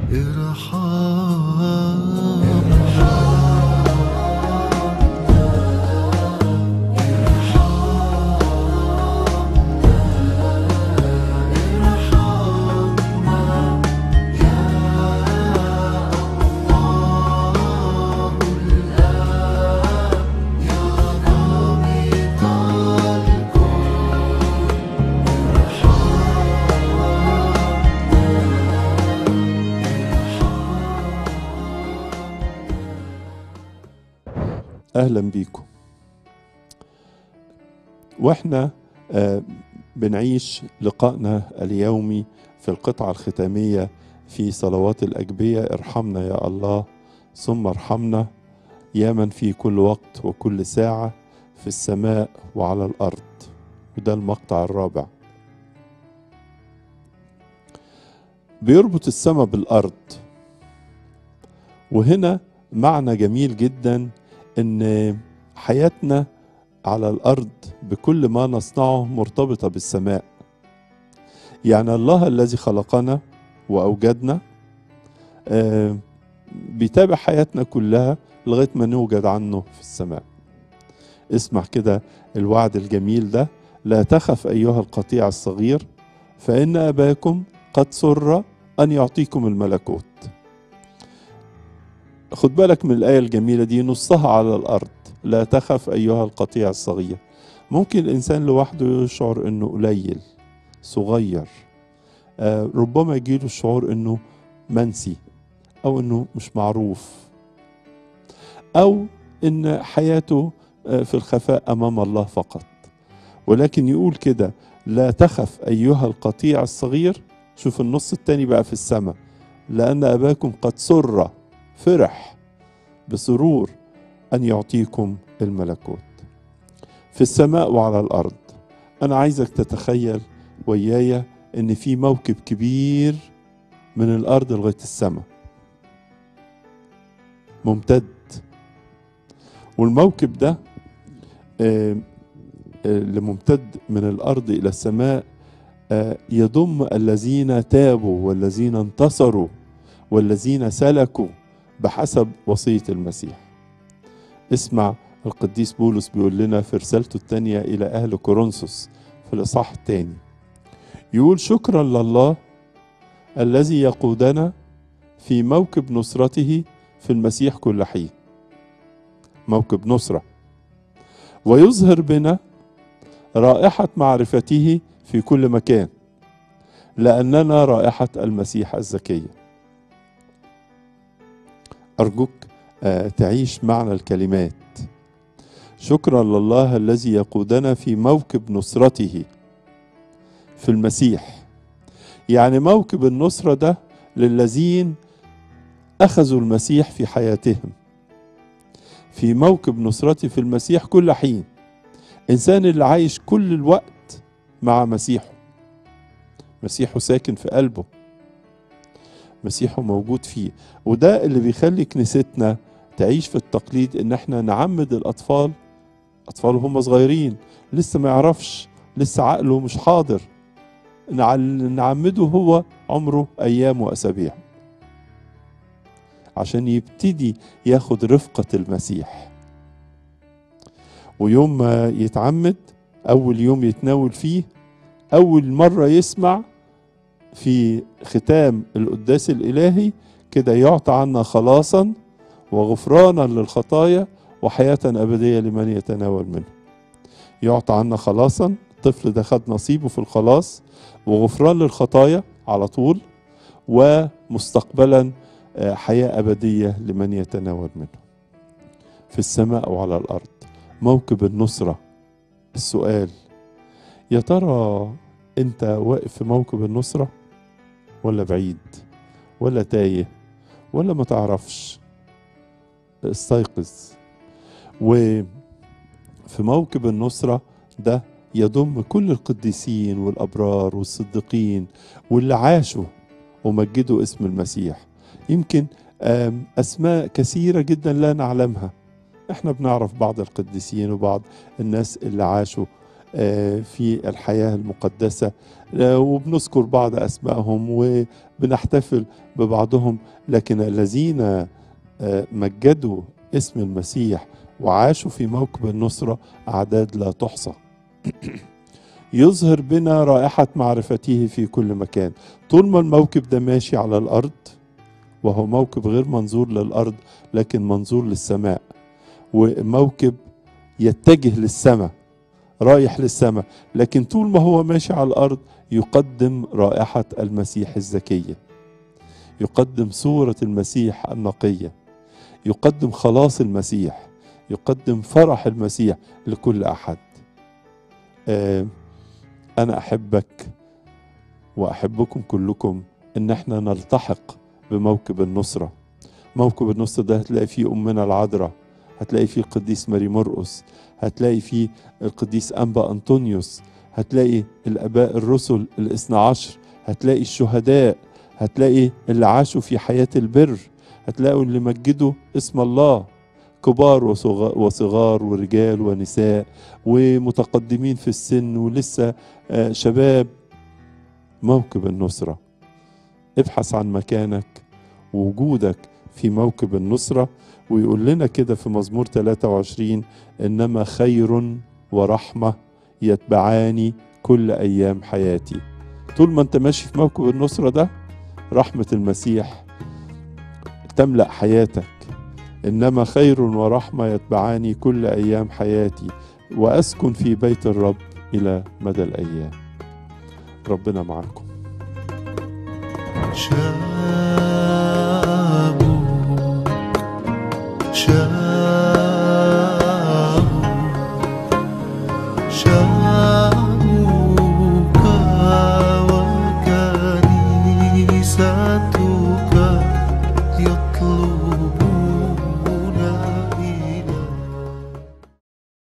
اهلا بيكم واحنا آه، بنعيش لقائنا اليومي في القطعه الختاميه في صلوات الاجبيه ارحمنا يا الله ثم ارحمنا يا من في كل وقت وكل ساعه في السماء وعلى الارض وده المقطع الرابع بيربط السماء بالارض وهنا معنى جميل جدا ان حياتنا على الارض بكل ما نصنعه مرتبطه بالسماء يعني الله الذي خلقنا واوجدنا آه، بيتابع حياتنا كلها لغايه ما نوجد عنه في السماء اسمع كده الوعد الجميل ده لا تخف ايها القطيع الصغير فان اباكم قد سر ان يعطيكم الملكوت خد بالك من الآية الجميلة دي نصها على الأرض لا تخف أيها القطيع الصغير ممكن الإنسان لوحده يشعر أنه قليل صغير آه ربما يجيله الشعور أنه منسي أو أنه مش معروف أو أن حياته آه في الخفاء أمام الله فقط ولكن يقول كده لا تخف أيها القطيع الصغير شوف النص التاني بقى في السماء لأن أباكم قد سر فرح بسرور ان يعطيكم الملكوت في السماء وعلى الارض انا عايزك تتخيل ويايا ان في موكب كبير من الارض لغايه السماء ممتد والموكب ده آه، آه، اللي ممتد من الارض الى السماء آه، يضم الذين تابوا والذين انتصروا والذين سلكوا بحسب وصية المسيح اسمع القديس بولس بيقول لنا في رسالته الثانية إلى أهل كورنثوس في الإصحاح الثاني يقول شكرا لله الذي يقودنا في موكب نصرته في المسيح كل حين موكب نصرة ويظهر بنا رائحة معرفته في كل مكان لأننا رائحة المسيح الزكيه أرجوك آه، تعيش معنى الكلمات شكرا لله الذي يقودنا في موكب نصرته في المسيح يعني موكب النصرة ده للذين أخذوا المسيح في حياتهم في موكب نصرته في المسيح كل حين إنسان اللي عايش كل الوقت مع مسيحه مسيحه ساكن في قلبه مسيحه موجود فيه وده اللي بيخلي كنيستنا تعيش في التقليد ان احنا نعمد الاطفال اطفال هم صغيرين لسه ما يعرفش لسه عقله مش حاضر نعل- نعمده هو عمره ايام واسابيع عشان يبتدي ياخد رفقة المسيح ويوم ما يتعمد اول يوم يتناول فيه اول مرة يسمع في ختام القداس الإلهي كده يعطى عنا خلاصا وغفرانا للخطايا وحياة أبدية لمن يتناول منه يعطى عنا خلاصا الطفل ده خد نصيبه في الخلاص وغفران للخطايا على طول ومستقبلا آه، حياة أبدية لمن يتناول منه في السماء وعلى الأرض موكب النصرة السؤال يا ترى أنت واقف في موكب النصرة ولا بعيد ولا تايه ولا ما تعرفش استيقظ وفي موكب النصرة ده يضم كل القديسين والأبرار والصديقين واللي عاشوا ومجدوا اسم المسيح يمكن آم، أسماء كثيرة جدا لا نعلمها احنا بنعرف بعض القديسين وبعض الناس اللي عاشوا آه، في الحياة المقدسة آه، وبنذكر بعض أسمائهم وبنحتفل ببعضهم لكن الذين آه، مجدوا اسم المسيح وعاشوا في موكب النصرة أعداد لا تحصى يظهر بنا رائحة معرفته في كل مكان طول ما الموكب ده ماشي على الأرض وهو موكب غير منظور للأرض لكن منظور للسماء وموكب يتجه للسماء رايح للسماء لكن طول ما هو ماشي على الأرض يقدم رائحة المسيح الزكية يقدم صورة المسيح النقية يقدم خلاص المسيح يقدم فرح المسيح لكل أحد آه، أنا أحبك وأحبكم كلكم إن احنا نلتحق بموكب النصرة موكب النصرة ده هتلاقي فيه أمنا العذراء هتلاقي فيه القديس ماري مرقس هتلاقي فيه القديس أنبا أنطونيوس هتلاقي الآباء الرسل الاثنى عشر هتلاقي الشهداء هتلاقي اللي عاشوا في حياة البر هتلاقوا اللي مجدوا اسم الله كبار وصغ- وصغار ورجال ونساء ومتقدمين في السن ولسه آه، شباب موكب النصرة ابحث عن مكانك ووجودك في موكب النصرة ويقول لنا كده في مزمور 23 إنما خير ورحمة يتبعاني كل أيام حياتي طول ما أنت ماشي في موكب النصرة ده رحمة المسيح تملأ حياتك إنما خير ورحمة يتبعاني كل أيام حياتي وأسكن في بيت الرب إلى مدى الأيام ربنا معكم شابوا شابوا شابوك وكنيستك